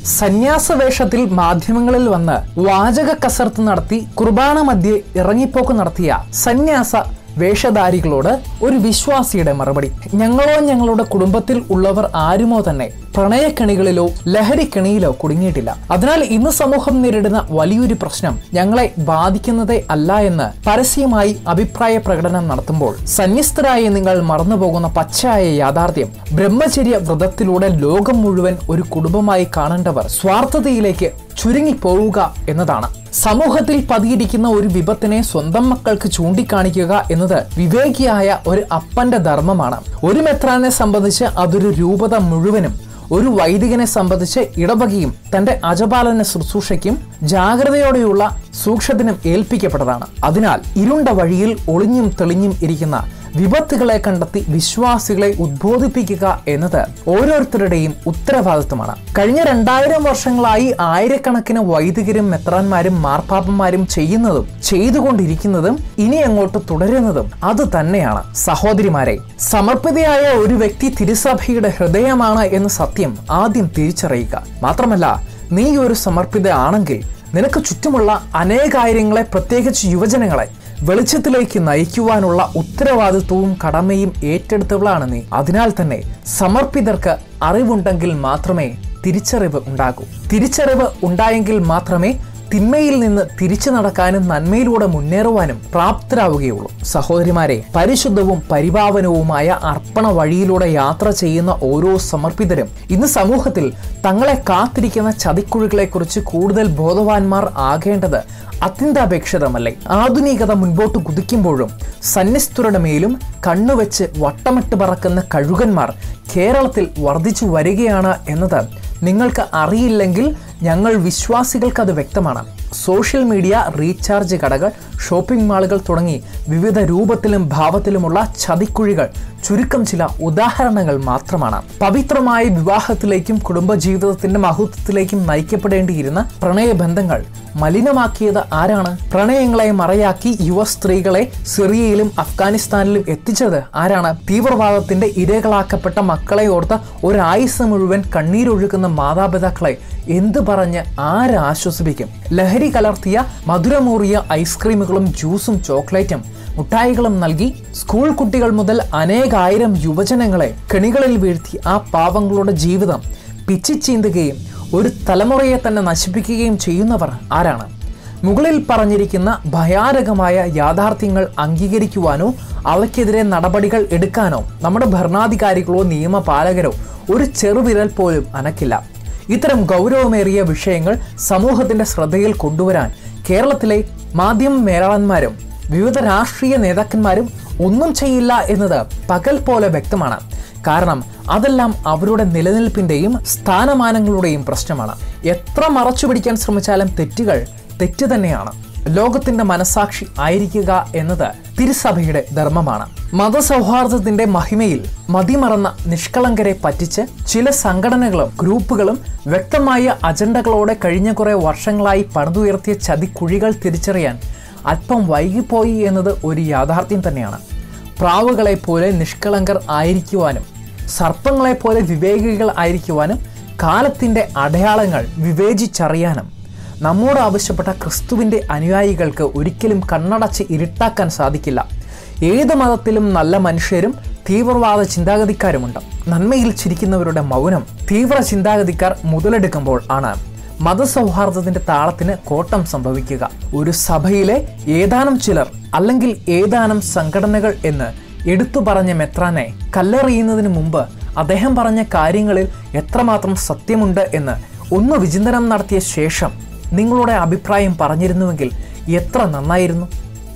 സന്യാസ വേഷത്തിൽ മാധ്യമങ്ങളിൽ വന്ന് വാചക കസർത്ത് നടത്തി കുർബാന മധ്യേ ഇറങ്ങിപ്പോക്ക് നടത്തിയ സന്യാസ വേഷധാരികളോട് ഒരു വിശ്വാസിയുടെ മറുപടി ഞങ്ങളോ ഞങ്ങളുടെ കുടുംബത്തിൽ ഉള്ളവർ ആരുമോ തന്നെ പ്രണയക്കണികളിലോ ലഹരിക്കണിയിലോ കുടുങ്ങിയിട്ടില്ല അതിനാൽ ഇന്ന് സമൂഹം നേരിടുന്ന വലിയൊരു പ്രശ്നം ഞങ്ങളെ ബാധിക്കുന്നതേ അല്ല എന്ന് പരസ്യമായി അഭിപ്രായ പ്രകടനം നടത്തുമ്പോൾ സന്യസ്തരായി നിങ്ങൾ മറന്നുപോകുന്ന പച്ചയായ യാഥാർത്ഥ്യം ബ്രഹ്മചര്യ വ്രതത്തിലൂടെ ലോകം മുഴുവൻ ഒരു കുടുംബമായി കാണേണ്ടവർ സ്വാർത്ഥതയിലേക്ക് ചുരുങ്ങിപ്പോവുക എന്നതാണ് സമൂഹത്തിൽ പതിയിരിക്കുന്ന ഒരു വിപത്തിനെ സ്വന്തം മക്കൾക്ക് ചൂണ്ടിക്കാണിക്കുക എന്നത് വിവേകിയായ ഒരു അപ്പന്റെ ധർമ്മമാണ് ഒരു മെത്രാനെ സംബന്ധിച്ച് അതൊരു രൂപത മുഴുവനും ഒരു വൈദികനെ സംബന്ധിച്ച് ഇടവകയും തന്റെ അജപാലന ശുശ്രൂഷയ്ക്കും ജാഗ്രതയോടെയുള്ള സൂക്ഷ്മത്തിനും ഏൽപ്പിക്കപ്പെട്ടതാണ് അതിനാൽ ഇരുണ്ട വഴിയിൽ ഒളിഞ്ഞും തെളിഞ്ഞും ഇരിക്കുന്ന വിപത്തുകളെ കണ്ടെത്തി വിശ്വാസികളെ ഉദ്ബോധിപ്പിക്കുക എന്നത് ഓരോരുത്തരുടെയും ഉത്തരവാദിത്വമാണ് കഴിഞ്ഞ രണ്ടായിരം വർഷങ്ങളായി ആയിരക്കണക്കിന് വൈദികരും മെത്രാന്മാരും മാർപ്പാപ്പന്മാരും ചെയ്യുന്നതും ചെയ്തുകൊണ്ടിരിക്കുന്നതും ഇനി അങ്ങോട്ട് തുടരുന്നതും അത് തന്നെയാണ് സഹോദരിമാരെ സമർപ്പിതയായ ഒരു വ്യക്തി തിരുസഭയുടെ ഹൃദയമാണ് എന്ന സത്യം ആദ്യം തിരിച്ചറിയുക മാത്രമല്ല നീ ഒരു സമർപ്പിത ആണെങ്കിൽ നിനക്ക് ചുറ്റുമുള്ള അനേകാര്യങ്ങളെ പ്രത്യേകിച്ച് യുവജനങ്ങളെ വെളിച്ചത്തിലേക്ക് നയിക്കുവാനുള്ള ഉത്തരവാദിത്വവും കടമയും ഏറ്റെടുത്തവളാണ് നീ അതിനാൽ തന്നെ സമർപ്പിതർക്ക് അറിവുണ്ടെങ്കിൽ മാത്രമേ തിരിച്ചറിവ് ഉണ്ടാകൂ തിരിച്ചറിവ് ഉണ്ടായെങ്കിൽ മാത്രമേ തിന്മയിൽ നിന്ന് തിരിച്ചു നടക്കാനും നന്മയിലൂടെ മുന്നേറുവാനും പ്രാപ്തരാവുകയുള്ളൂ സഹോദരിമാരെ പരിശുദ്ധവും പരിപാവനവുമായ അർപ്പണ വഴിയിലൂടെ യാത്ര ചെയ്യുന്ന ഓരോ സമർപ്പിതരും ഇന്ന് സമൂഹത്തിൽ തങ്ങളെ കാത്തിരിക്കുന്ന ചതിക്കുഴികളെക്കുറിച്ച് കൂടുതൽ ബോധവാന്മാർ ആകേണ്ടത് അത്യന്താപേക്ഷിതമല്ലേ ആധുനികത മുൻപോട്ട് കുതിക്കുമ്പോഴും സന്യസ്തരുടെ മേലും കണ്ണുവെച്ച് വട്ടമിട്ട് പറക്കുന്ന കഴുകന്മാർ കേരളത്തിൽ വർദ്ധിച്ചു വരികയാണ് എന്നത് നിങ്ങൾക്ക് അറിയില്ലെങ്കിൽ ഞങ്ങൾ വിശ്വാസികൾക്ക് അത് വ്യക്തമാണ് സോഷ്യൽ മീഡിയ റീചാർജ് കടകൾ ഷോപ്പിംഗ് മാളുകൾ തുടങ്ങി വിവിധ രൂപത്തിലും ഭാവത്തിലുമുള്ള ചതിക്കുഴികൾ ചുരുക്കം ചില ഉദാഹരണങ്ങൾ മാത്രമാണ് പവിത്രമായ വിവാഹത്തിലേക്കും കുടുംബജീവിതത്തിന്റെ മഹത്വത്തിലേക്കും നയിക്കപ്പെടേണ്ടിയിരുന്ന പ്രണയബന്ധങ്ങൾ മലിനമാക്കിയത് ആരാണ് പ്രണയങ്ങളെ മറയാക്കി യുവ സ്ത്രീകളെ സിറിയയിലും അഫ്ഗാനിസ്ഥാനിലും എത്തിച്ചത് ആരാണ് തീവ്രവാദത്തിന്റെ ഇരകളാക്കപ്പെട്ട മക്കളെ ഓർത്ത് ഒരായുസ് മുഴുവൻ കണ്ണീരൊഴുക്കുന്ന മാതാപിതാക്കളെ എന്തു പറഞ്ഞ് ആര് ആശ്വസിപ്പിക്കും ലഹരി കലർത്തിയ മധുരമൂറിയ ഐസ്ക്രീമുകളും ജ്യൂസും ചോക്ലേറ്റും മുട്ടായികളും നൽകി സ്കൂൾ കുട്ടികൾ മുതൽ അനേകായിരം യുവജനങ്ങളെ കെണികളിൽ വീഴ്ത്തി ആ പാവങ്ങളുടെ ജീവിതം പിച്ചിച്ചീന്തുകയും ഒരു തലമുറയെ തന്നെ നശിപ്പിക്കുകയും ചെയ്യുന്നവർ ആരാണ് മുകളിൽ പറഞ്ഞിരിക്കുന്ന ഭയാനകമായ യാഥാർത്ഥ്യങ്ങൾ അംഗീകരിക്കുവാനോ അവയ്ക്കെതിരെ നടപടികൾ എടുക്കാനോ നമ്മുടെ ഭരണാധികാരികളോ നിയമപാലകരോ ഒരു ചെറുവിരൽ പോലും അനക്കില്ല ഇത്തരം ഗൗരവമേറിയ വിഷയങ്ങൾ സമൂഹത്തിന്റെ ശ്രദ്ധയിൽ കൊണ്ടുവരാൻ കേരളത്തിലെ മാധ്യമ മേലാളന്മാരും വിവിധ രാഷ്ട്രീയ നേതാക്കന്മാരും ഒന്നും ചെയ്യില്ല എന്നത് പകൽ പോലെ വ്യക്തമാണ് കാരണം അതെല്ലാം അവരുടെ നിലനിൽപ്പിന്റെയും സ്ഥാനമാനങ്ങളുടെയും പ്രശ്നമാണ് എത്ര മറച്ചു പിടിക്കാൻ ശ്രമിച്ചാലും തെറ്റുകൾ തെറ്റ് തന്നെയാണ് ലോകത്തിന്റെ മനസാക്ഷി ആയിരിക്കുക എന്നത് തിരുസഭയുടെ ധർമ്മമാണ് മതസൗഹാർദ്ദത്തിന്റെ മഹിമയിൽ മതിമറന്ന നിഷ്കളങ്കരെ പറ്റിച്ച് ചില സംഘടനകളും ഗ്രൂപ്പുകളും വ്യക്തമായ അജണ്ടകളോടെ കഴിഞ്ഞ കുറെ വർഷങ്ങളായി പണിതുയർത്തിയ ചതിക്കുഴികൾ തിരിച്ചറിയാൻ അല്പം വൈകിപ്പോയി എന്നത് ഒരു യാഥാർത്ഥ്യം തന്നെയാണ് പ്രാവുകളെ പോലെ നിഷ്കളങ്കർ ആയിരിക്കുവാനും സർപ്പങ്ങളെ പോലെ വിവേകികൾ ആയിരിക്കുവാനും കാലത്തിൻ്റെ അടയാളങ്ങൾ വിവേചിച്ചറിയാനും നമ്മോട് ആവശ്യപ്പെട്ട ക്രിസ്തുവിൻ്റെ അനുയായികൾക്ക് ഒരിക്കലും കണ്ണടച്ച് ഇരുട്ടാക്കാൻ സാധിക്കില്ല ഏത് മതത്തിലും നല്ല മനുഷ്യരും തീവ്രവാദ ചിന്താഗതിക്കാരുമുണ്ട് നന്മയിൽ ചിരിക്കുന്നവരുടെ മൗനം തീവ്ര ചിന്താഗതിക്കാർ മുതലെടുക്കുമ്പോൾ ആണ് മതസൗഹാർദ്ദത്തിന്റെ താളത്തിന് കോട്ടം സംഭവിക്കുക ഒരു സഭയിലെ ഏതാനും ചിലർ അല്ലെങ്കിൽ ഏതാനും സംഘടനകൾ എന്ന് എടുത്തു പറഞ്ഞ മെത്രാനെ കല്ലെറിയുന്നതിന് മുമ്പ് അദ്ദേഹം പറഞ്ഞ കാര്യങ്ങളിൽ എത്രമാത്രം സത്യമുണ്ട് എന്ന് ഒന്ന് വിചിന്തനം നടത്തിയ ശേഷം നിങ്ങളുടെ അഭിപ്രായം പറഞ്ഞിരുന്നുവെങ്കിൽ എത്ര നന്നായിരുന്നു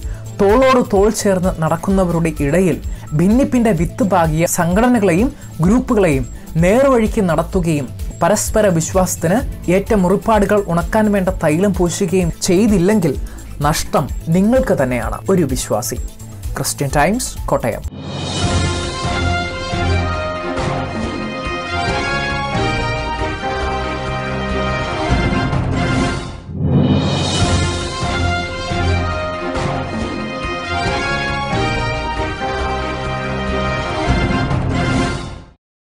തോളോട് തോൾ ചേർന്ന് നടക്കുന്നവരുടെ ഇടയിൽ ഭിന്നിപ്പിന്റെ വിത്ത് പാകിയ സംഘടനകളെയും ഗ്രൂപ്പുകളെയും നേർവഴിക്ക് നടത്തുകയും പരസ്പര വിശ്വാസത്തിന് ഏറ്റ മുറിപ്പാടുകൾ ഉണക്കാൻ വേണ്ട തൈലം പൂശുകയും ചെയ്തില്ലെങ്കിൽ നഷ്ടം നിങ്ങൾക്ക് തന്നെയാണ് ഒരു വിശ്വാസി ക്രിസ്ത്യൻ ടൈംസ് കോട്ടയം